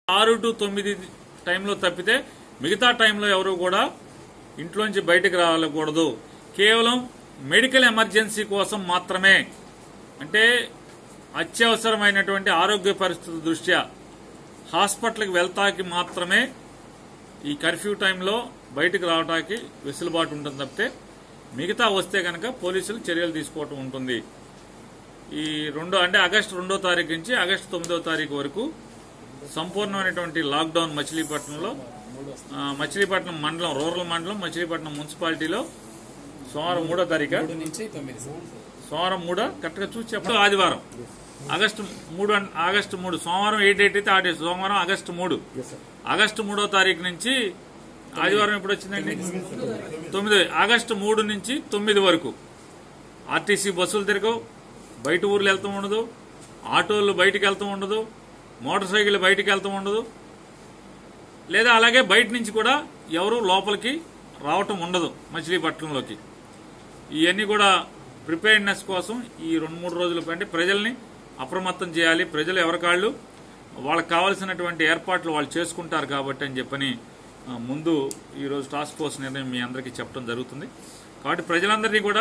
ఆరు టు తొమ్మిది టైంలో తప్పితే మిగతా టైంలో ఎవరు కూడా ఇంట్లోంచి బయటకు రాకూడదు కేవలం మెడికల్ ఎమర్జెన్సీ కోసం మాత్రమే అంటే అత్యవసరమైనటువంటి ఆరోగ్య పరిస్థితుల దృష్ట్యా హాస్పిటల్కి వెళ్తాకి మాత్రమే ఈ కర్ఫ్యూ టైంలో బయటకు రావడానికి వెసులుబాటు ఉంటుంది తప్పితే మిగతా వస్తే కనుక పోలీసులు చర్యలు తీసుకోవటం ఉంటుంది ఈ రెండో అంటే ఆగస్టు రెండో తారీఖు నుంచి ఆగస్టు తొమ్మిదో తారీఖు వరకు సంపూర్ణమైనటువంటి లాక్డౌన్ మచిలీపట్నంలో ఆ, మచిలీపట్నం మండలం రూరల్ మండలం మచిలీపట్నం మున్సిపాలిటీలో సోమవారం మూడో తారీఖు మూడు నుంచి తొమ్మిది సోమవారం మూడో కరెక్ట్ గా చూసి చెప్పడం ఆదివారం ఆగస్టు మూడు అన్- ఆగస్టు మూడు సోమవారం ఏ డేట్ అయితే ఆ డేట్ సోమవారం ఆగస్టు మూడు ఆగస్టు మూడో తారీఖు నుంచి ఆదివారం ఎప్పుడు వచ్చిందండి తొమ్మిది ఆగస్టు మూడు నుంచి తొమ్మిది వరకు ఆర్టీసీ బస్సులు తిరగవు బయట ఊర్లు వెళ్తూ ఉండదు ఆటోలు బయటికి వెళ్తూ ఉండదు మోటార్ సైకిల్ బయటికి వెళ్తూ ఉండదు లేదా అలాగే బయట నుంచి కూడా ఎవరు లోపలికి రావటం ఉండదు మచిలీపట్నంలోకి ఇవన్నీ కూడా ప్రిపేర్డ్నెస్ కోసం ఈ రెండు మూడు రోజుల అంటే ప్రజల్ని అప్రమత్తం చేయాలి ప్రజలు ఎవరికాళ్ళు వాళ్ళకి కావాల్సినటువంటి ఏర్పాట్లు వాళ్ళు చేసుకుంటారు కాబట్టి అని చెప్పని ఆ, ముందు ఈరోజు టాస్క్ ఫోర్స్ నిర్ణయం మీ అందరికీ చెప్పడం జరుగుతుంది కాబట్టి ప్రజలందరినీ కూడా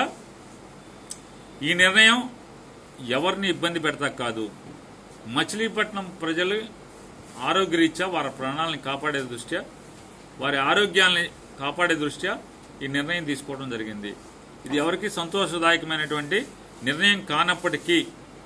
ఈ నిర్ణయం ఎవరిని ఇబ్బంది పెడతా కాదు మచిలీపట్నం ప్రజలు ఆరోగ్యరీత్యా వారి ప్రాణాలను కాపాడే దృష్ట్యా వారి ఆరోగ్యాన్ని కాపాడే దృష్ట్యా ఈ నిర్ణయం తీసుకోవడం జరిగింది ఇది ఎవరికి సంతోషదాయకమైనటువంటి నిర్ణయం కానప్పటికీ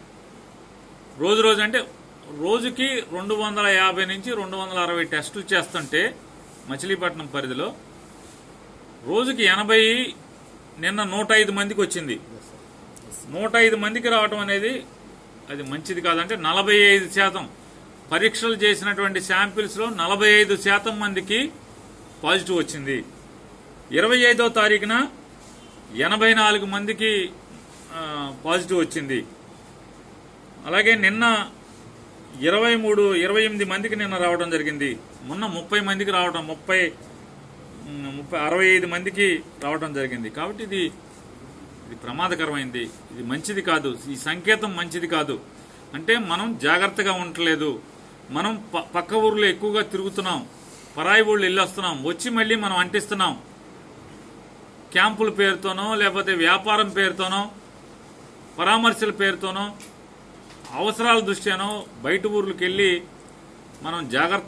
రోజు రోజు అంటే రోజుకి రెండు వందల యాభై నుంచి రెండు వందల అరవై టెస్టులు చేస్తుంటే మచిలీపట్నం పరిధిలో రోజుకి ఎనభై నిన్న నూట ఐదు మందికి వచ్చింది నూట ఐదు మందికి రావటం అనేది అది మంచిది కాదంటే నలభై ఐదు శాతం పరీక్షలు చేసినటువంటి శాంపిల్స్ లో నలభై ఐదు శాతం మందికి పాజిటివ్ వచ్చింది ఇరవై ఐదో తారీఖున ఎనభై నాలుగు మందికి ఆ, పాజిటివ్ వచ్చింది అలాగే నిన్న ఇరవై మూడు ఇరవై ఎనిమిది మందికి నిన్న రావడం జరిగింది మొన్న ముప్పై మందికి రావడం ముప్పై ఉమ్, ముప్పై అరవై ఐదు మందికి రావడం జరిగింది కాబట్టి ఇది ఇది ప్రమాదకరమైంది ఇది మంచిది కాదు ఈ సంకేతం మంచిది కాదు అంటే మనం జాగ్రత్తగా ఉండట్లేదు మనం ప- పక్క ఊర్లో ఎక్కువగా తిరుగుతున్నాం పరాయి ఊళ్ళు వెళ్ళొస్తున్నాం వచ్చి మళ్ళీ మనం అంటిస్తున్నాం క్యాంపుల పేరుతోనో లేకపోతే వ్యాపారం పేరుతోనో పరామర్శల పేరుతోనో అవసరాల దృష్ట్యానో బయట ఊర్లకు వెళ్ళి మనం జాగ్రత్త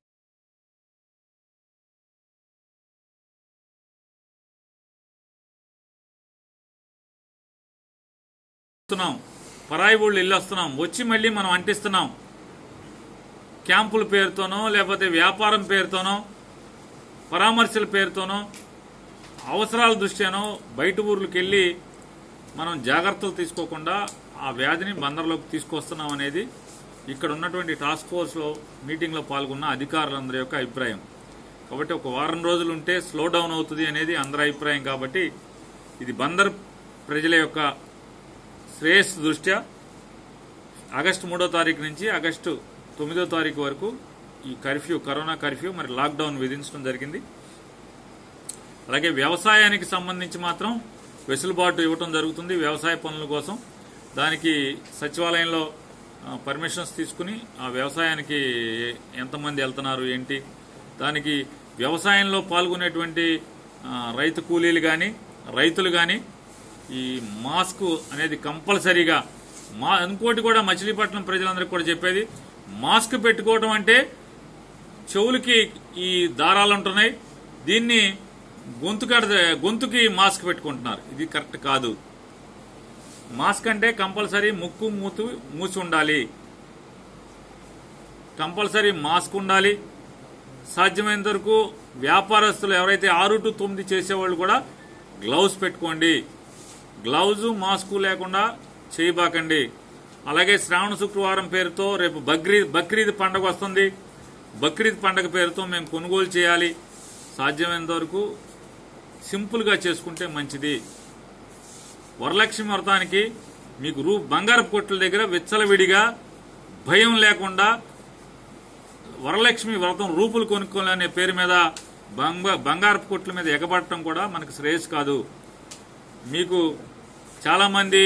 వస్తున్నాం పరాయి ఊళ్ళు వెళ్ళొస్తున్నాం వచ్చి మళ్ళీ మనం అంటిస్తున్నాం క్యాంపుల పేరుతోనో లేకపోతే వ్యాపారం పేరుతోనో పరామర్శల పేరుతోనో అవసరాల దృష్ట్యానో బయట ఊర్లకు వెళ్ళి మనం జాగ్రత్తలు తీసుకోకుండా ఆ వ్యాధిని బందర్లోకి తీసుకొస్తున్నాం అనేది ఇక్కడ ఉన్నటువంటి టాస్క్ ఫోర్స్లో మీటింగ్లో పాల్గొన్న అధికారులందరి యొక్క అభిప్రాయం కాబట్టి ఒక వారం రోజులు ఉంటే స్లో డౌన్ అవుతుంది అనేది అందరి అభిప్రాయం కాబట్టి ఇది బందర్ ప్రజల యొక్క శ్రేయస్సు దృష్ట్యా ఆగస్టు మూడో తారీఖు నుంచి ఆగస్టు తొమ్మిదో తారీఖు వరకు ఈ కర్ఫ్యూ కరోనా కర్ఫ్యూ మరి లాక్డౌన్ విధించడం జరిగింది అలాగే వ్యవసాయానికి సంబంధించి మాత్రం వెసులుబాటు ఇవ్వటం జరుగుతుంది వ్యవసాయ పనుల కోసం దానికి సచివాలయంలో ఆ, పర్మిషన్స్ తీసుకుని ఆ వ్యవసాయానికి ఎంతమంది వెళ్తున్నారు ఏంటి దానికి వ్యవసాయంలో పాల్గొనేటువంటి ఆ, రైతు కూలీలు కానీ రైతులు కానీ ఈ మాస్క్ అనేది కంపల్సరీగా మా ఇంకోటి కూడా మచిలీపట్నం ప్రజలందరికీ కూడా చెప్పేది మాస్క్ పెట్టుకోవడం అంటే చెవులకి ఈ దారాలు ఉంటున్నాయి దీన్ని గొంతుకాడ గొంతుకి మాస్క్ పెట్టుకుంటున్నారు ఇది కరెక్ట్ కాదు మాస్క్ అంటే కంపల్సరీ ముక్కు మూతు మూసి ఉండాలి కంపల్సరీ మాస్క్ ఉండాలి సాధ్యమైనంత వరకు వ్యాపారస్తులు ఎవరైతే ఆరు టు తొమ్మిది చేసేవాళ్ళు కూడా గ్లౌజ్ పెట్టుకోండి గ్లౌజు మాస్కు లేకుండా చేయబాకండి అలాగే శ్రావణ శుక్రవారం పేరుతో రేపు బక్రీద్ బక్రీద్ పండగ వస్తుంది బక్రీద్ పండగ పేరుతో మేము కొనుగోలు చేయాలి సాధ్యమైనంత వరకు సింపుల్గా చేసుకుంటే మంచిది వరలక్ష్మి వ్రతానికి మీకు రూ బంగారపు కొట్ల దగ్గర విచ్చలవిడిగా భయం లేకుండా వరలక్ష్మి వ్రతం రూపులు కొనుక్కోవాలనే పేరు మీద బంగ బంగారపు కొట్ల మీద ఎగబడటం కూడా మనకు శ్రేయస్ కాదు మీకు చాలామంది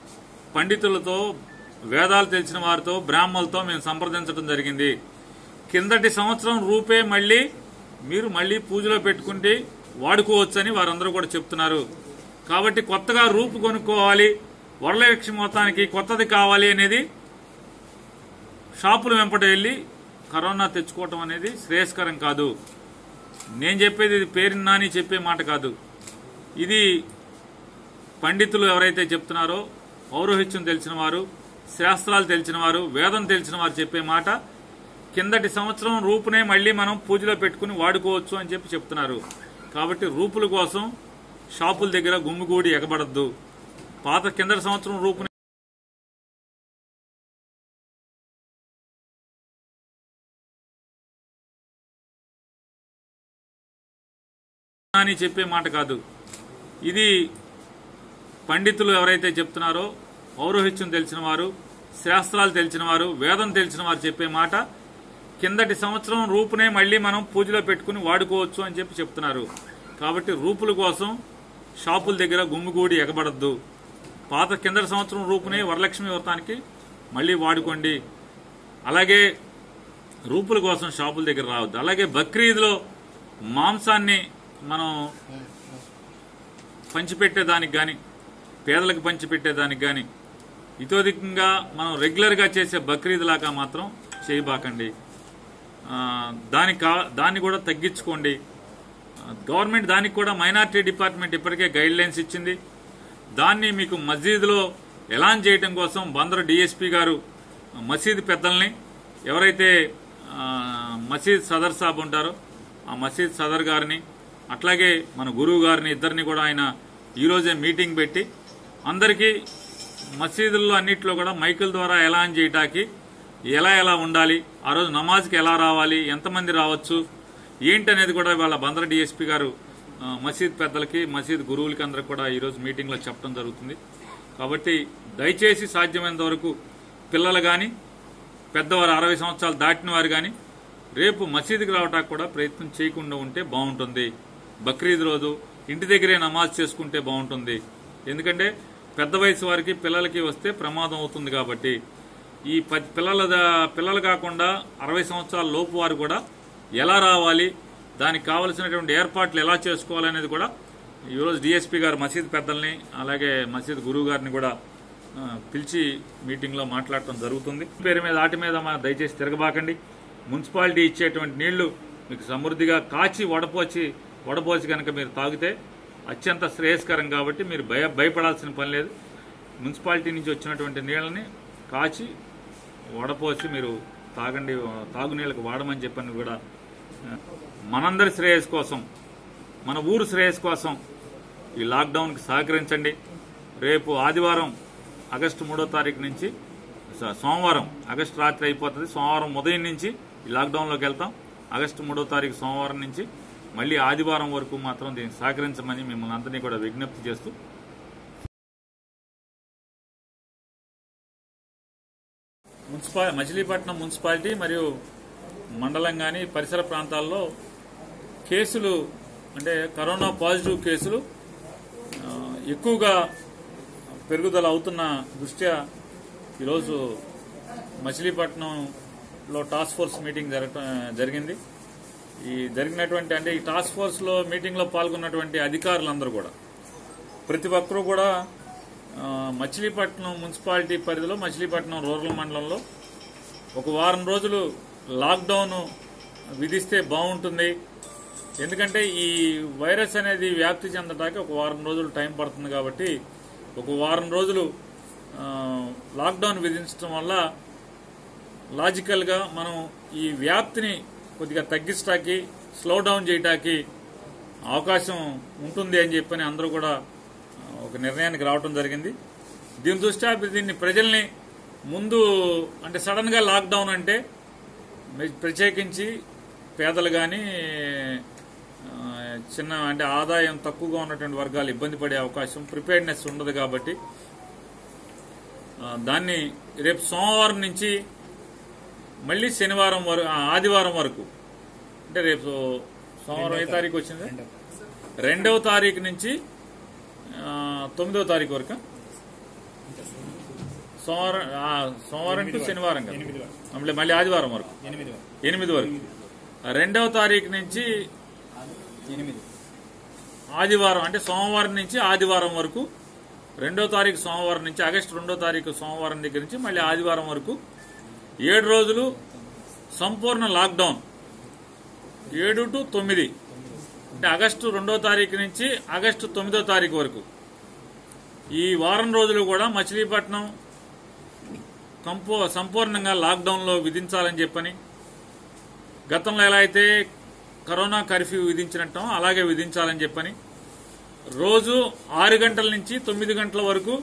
పండితులతో వేదాలు తెలిసిన వారితో బ్రాహ్మలతో మేము సంప్రదించడం జరిగింది కిందటి సంవత్సరం రూపే మళ్ళీ మీరు మళ్ళీ పూజలో పెట్టుకుంటే వాడుకోవచ్చని వారందరూ కూడా చెప్తున్నారు కాబట్టి కొత్తగా రూపు కొనుక్కోవాలి వరలక్ష్మి మొత్తానికి కొత్తది కావాలి అనేది షాపుల వెంపట వెళ్ళి కరోనా తెచ్చుకోవటం అనేది శ్రేయస్కరం కాదు నేను చెప్పేది ఇది పేరు నాని చెప్పే మాట కాదు ఇది పండితులు ఎవరైతే చెప్తున్నారో పౌరోహిత్యం తెలిసిన వారు శాస్త్రాలు తెలిసిన వారు వేదం తెలిసిన వారు చెప్పే మాట కిందటి సంవత్సరం రూపునే మళ్ళీ మనం పూజలో పెట్టుకుని వాడుకోవచ్చు అని చెప్పి చెప్తున్నారు కాబట్టి రూపుల కోసం షాపుల దగ్గర గుమ్మిగూడి ఎగబడద్దు పాత కిందటి సంవత్సరం రూపుని అని చెప్పే మాట కాదు ఇది పండితులు ఎవరైతే చెప్తున్నారో పౌరోహిత్యం తెలిసిన వారు శాస్త్రాలు తెలిసిన వారు వేదం తెలిసిన వారు చెప్పే మాట కిందటి సంవత్సరం రూపునే మళ్ళీ మనం పూజలో పెట్టుకుని వాడుకోవచ్చు అని చెప్పి చెప్తున్నారు కాబట్టి రూపుల కోసం షాపుల దగ్గర గుమ్మిగూడి ఎగబడద్దు పాత కిందటి సంవత్సరం రూపునే వరలక్ష్మి వ్రతానికి మళ్ళీ వాడుకోండి అలాగే రూపుల కోసం షాపుల దగ్గర రావద్దు అలాగే బక్రీద్లో మాంసాన్ని మనం పంచిపెట్టేదానికి కానీ పేదలకు పంచిపెట్టేదానికి కానీ ఇతోధికంగా మనం రెగ్యులర్గా చేసే బక్రీద్ లాగా మాత్రం చేయబాకండి ఆ, దానికి కా- దాన్ని కూడా తగ్గించుకోండి ఆ, గవర్నమెంట్ దానికి కూడా మైనార్టీ డిపార్ట్మెంట్ ఇప్పటికే గైడ్ లైన్స్ ఇచ్చింది దాన్ని మీకు మసీదులో ఎలాన్ చేయడం కోసం బందరు డిఎస్పీ గారు మసీద్ పెద్దల్ని ఎవరైతే ఆ, మసీద్ సదర్ సాబ్ ఉంటారో ఆ మసీద్ సదర్ గారిని అట్లాగే మన గురువు గారిని ఇద్దరిని కూడా ఆయన ఈరోజే మీటింగ్ పెట్టి అందరికీ మసీదుల్లో అన్నిట్లో కూడా మైకుల ద్వారా ఎలాన్ చేయటానికి ఎలా ఎలా ఉండాలి ఆ రోజు నమాజ్కి ఎలా రావాలి ఎంతమంది రావచ్చు ఏంటనేది కూడా వాళ్ళ బందర డిఎస్పీ గారు ఆ, మసీద్ పెద్దలకి మసీద్ గురువులకి అందరికి కూడా ఈరోజు మీటింగ్లో చెప్పడం జరుగుతుంది కాబట్టి దయచేసి సాధ్యమైనంత వరకు పిల్లలు కానీ పెద్దవారు అరవై సంవత్సరాలు దాటిన వారు కానీ రేపు మసీదుకి రావడానికి కూడా ప్రయత్నం చేయకుండా ఉంటే బాగుంటుంది బక్రీద్ రోజు ఇంటి దగ్గరే నమాజ్ చేసుకుంటే బాగుంటుంది ఎందుకంటే పెద్ద వయసు వారికి పిల్లలకి వస్తే ప్రమాదం అవుతుంది కాబట్టి ఈ ప- పిల్లల ద- పిల్లలు కాకుండా అరవై సంవత్సరాల లోపు వారు కూడా ఎలా రావాలి దానికి కావలసినటువంటి ఏర్పాట్లు ఎలా చేసుకోవాలనేది కూడా ఈరోజు డిఎస్పీ గారు మసీద్ పెద్దల్ని అలాగే మసీద్ గురువు గారిని కూడా ఆ, పిలిచి మీటింగ్లో మాట్లాడటం జరుగుతుంది పేరు మీద ఆటి మీద మా దయచేసి తిరగబాకండి మున్సిపాలిటీ ఇచ్చేటువంటి నీళ్లు మీకు సమృద్ధిగా కాచి వడపోచి వడపోసి కనుక మీరు తాగితే అత్యంత శ్రేయస్కరం కాబట్టి మీరు భయ భయపడాల్సిన పని లేదు మున్సిపాలిటీ నుంచి వచ్చినటువంటి నీళ్ళని కాచి వడపోసి మీరు తాగండి తాగునీళ్ళకి వాడమని చెప్పని కూడా ఆ, మనందరి శ్రేయస్ కోసం మన ఊరు శ్రేయస్ కోసం ఈ లాక్డౌన్కి సహకరించండి రేపు ఆదివారం ఆగస్టు మూడో తారీఖు నుంచి స- సోమవారం ఆగస్టు రాత్రి అయిపోతుంది సోమవారం ఉదయం నుంచి ఈ లాక్డౌన్లోకి వెళ్తాం ఆగస్టు మూడో తారీఖు సోమవారం నుంచి మళ్ళీ ఆదివారం వరకు మాత్రం దీనికి సహకరించమని మిమ్మల్ని అందరినీ కూడా విజ్ఞప్తి చేస్తూ మున్సిపా మచిలీపట్నం మున్సిపాలిటీ మరియు మండలం కానీ పరిసర ప్రాంతాల్లో కేసులు అంటే కరోనా పాజిటివ్ కేసులు ఆ, ఎక్కువగా పెరుగుదల అవుతున్న దృష్ట్యా ఈరోజు మచిలీపట్నంలో టాస్క్ ఫోర్స్ మీటింగ్ జరగటం జరిగింది ఈ జరిగినటువంటి అంటే ఈ టాస్క్ ఫోర్స్లో మీటింగ్లో పాల్గొన్నటువంటి అధికారులందరూ కూడా ప్రతి ఒక్కరూ కూడా ఆ, మచిలీపట్నం మున్సిపాలిటీ పరిధిలో మచిలీపట్నం రూరల్ మండలంలో ఒక వారం రోజులు లాక్డౌన్ విధిస్తే బాగుంటుంది ఎందుకంటే ఈ వైరస్ అనేది వ్యాప్తి చెందడానికి ఒక వారం రోజులు టైం పడుతుంది కాబట్టి ఒక వారం రోజులు ఆ, లాక్డౌన్ విధించడం వల్ల లాజికల్గా మనం ఈ వ్యాప్తిని కొద్దిగా తగ్గించడానికి స్లో డౌన్ చేయడానికి అవకాశం ఉంటుంది అని చెప్పని అందరూ కూడా ఆ, ఒక నిర్ణయానికి రావడం జరిగింది దీని దృష్ట్యా దీన్ని ప్రజల్ని ముందు అంటే సడన్ గా లాక్డౌన్ అంటే మె- ప్రత్యేకించి పేదలు కానీ చిన్న అంటే ఆదాయం తక్కువగా ఉన్నటువంటి వర్గాలు ఇబ్బంది పడే అవకాశం ప్రిపేర్డ్నెస్ ఉండదు కాబట్టి ఆ, దాన్ని రేపు సోమవారం నుంచి మళ్ళీ శనివారం వరకు ఆదివారం వరకు అంటే రేపు సోమవారం ఏ తారీఖు వచ్చింది రెండవ తారీఖు నుంచి ఆ, తొమ్మిదవ తారీఖు వరకు సోమవారం ఆ, సోమవారం టు శనివారం కదా మళ్ళీ మళ్ళీ ఆదివారం వరకు ఎనిమిది వరకు రెండవ తారీఖు నుంచి ఆదివారం అంటే సోమవారం నుంచి ఆదివారం వరకు రెండో తారీఖు సోమవారం నుంచి ఆగస్టు రెండో తారీఖు సోమవారం దగ్గర నుంచి మళ్ళీ ఆదివారం వరకు ఏడు రోజులు సంపూర్ణ లాక్డౌన్ ఏడు టు తొమ్మిది అంటే ఆగస్టు రెండో తారీఖు నుంచి ఆగస్టు తొమ్మిదో తారీఖు వరకు ఈ వారం రోజులు కూడా మచిలీపట్నం కంపో సంపూర్ణంగా లాక్డౌన్లో విధించాలని చెప్పని గతంలో ఎలా అయితే కరోనా కర్ఫ్యూ విధించినట్టో అలాగే విధించాలని చెప్పని రోజు ఆరు గంటల నుంచి తొమ్మిది గంటల వరకు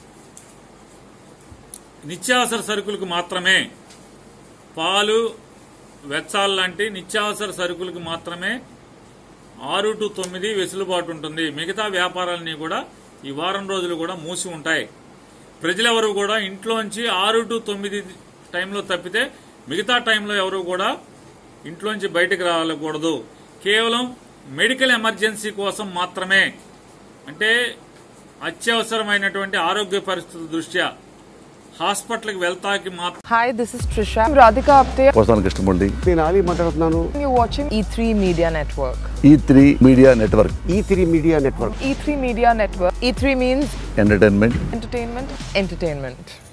నిత్యావసర సరుకులకు మాత్రమే పాలు వెచ్చాలు లాంటి నిత్యావసర సరుకులకు మాత్రమే ఆరు టు తొమ్మిది వెసులుబాటు ఉంటుంది మిగతా వ్యాపారాలన్నీ కూడా ఈ వారం రోజులు కూడా మూసి ఉంటాయి ప్రజలెవరు కూడా ఇంట్లోంచి ఆరు టు తొమ్మిది టైంలో తప్పితే మిగతా టైంలో ఎవరు కూడా ఇంట్లోంచి బయటకు రాకూడదు కేవలం మెడికల్ ఎమర్జెన్సీ కోసం మాత్రమే అంటే అత్యవసరమైనటువంటి ఆరోగ్య పరిస్థితుల దృష్ట్యా హాస్పిటల్కి వెళ్తాకి మాత్రం Hi, this is Trisha. I'm Radhika Apte. వస్తాను కృష్ణమూర్తి నేను ఆలీ మాట్లాడుతున్నాను You're watching E3 Media Network. E three media network E three media network E3 Media Network. E3 means entertainment entertainment, entertainment.